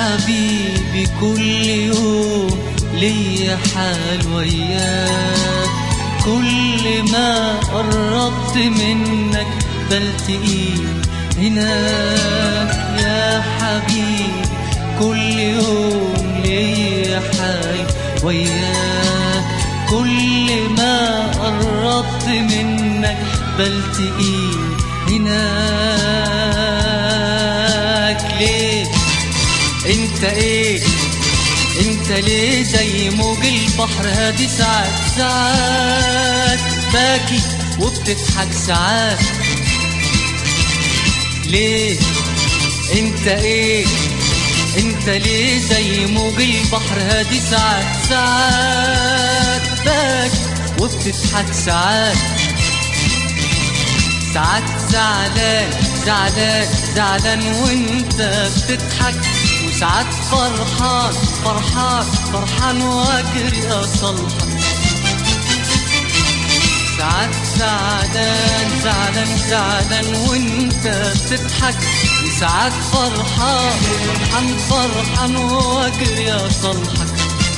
حبيبي كل يوم ليا حال وياك كل ما قربت منك بلتقي هناك يا حبيبي كل يوم ليا حال وياك كل ما قربت منك بلتقي هناك ليه انت ايه انت ليه زي موج البحر هادي ساعات ساعات باكي وبتضحك ساعات ليه انت ايه انت ليه زي موج البحر هادي ساعات ساعات باكي وبتضحك ساعات ساعات زعلان زعلان زعلان وانت بتضحك وساعات فرحان فرحان فرحان واجري اصلحك ساعات زعلان زعلان زعلان وانت بتضحك وساعات فرحان فرحان فرحان واجري اصلحك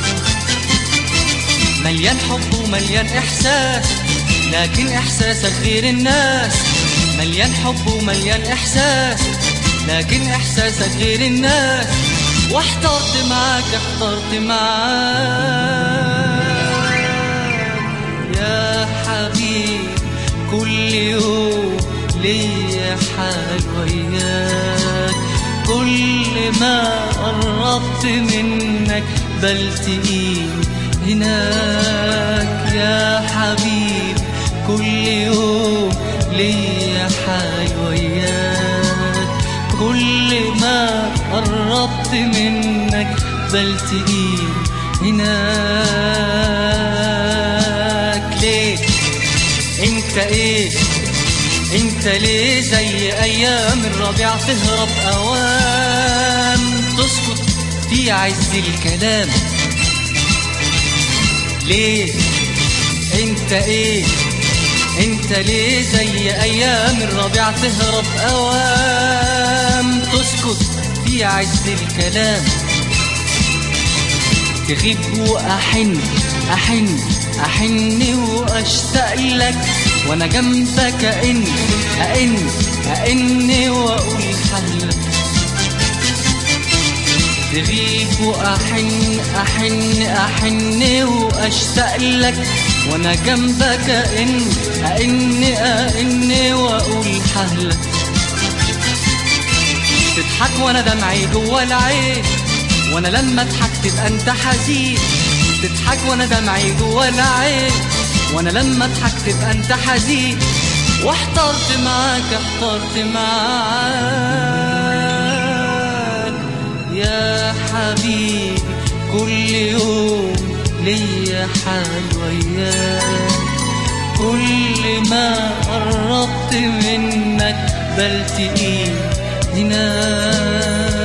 مليان حب ومليان احساس لكن احساسك غير الناس مليان حب ومليان احساس لكن احساسك غير الناس واحترت معاك احترت معاك يا حبيبي كل يوم ليا حال وياك كل ما قربت منك بلتقي هناك يا حبيبي كل يوم ليا حال وياك كل ما قربت منك بلتقي هناك ليه انت ايه انت ليه زي ايام الربيع تهرب اوام تسكت في عز الكلام ليه انت ايه انت ليه زي ايام الربيع تهرب اوام تسكت في عز الكلام تغيب واحن احن احن واشتاق لك وانا جنبك ائن ائن ائن واقول حلك تغيب واحن احن احن واشتاق لك وانا جنبك ائن ائن ائن واقول حهلك تضحك وانا دمعي جوا العين وانا لما اضحك تبقى انت حزين تضحك وانا دمعي جوا العين وانا لما اضحك تبقى انت حزين واحترت معاك احترت معاك يا حبيبي كل يوم ليا حال وياك كل ما قربت منك بلتقي هناك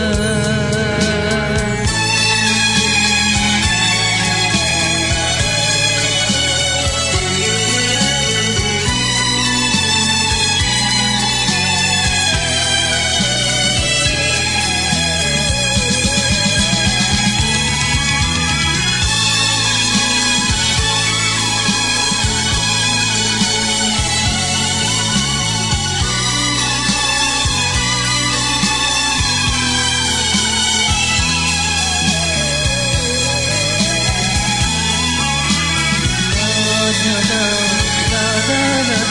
da da da da da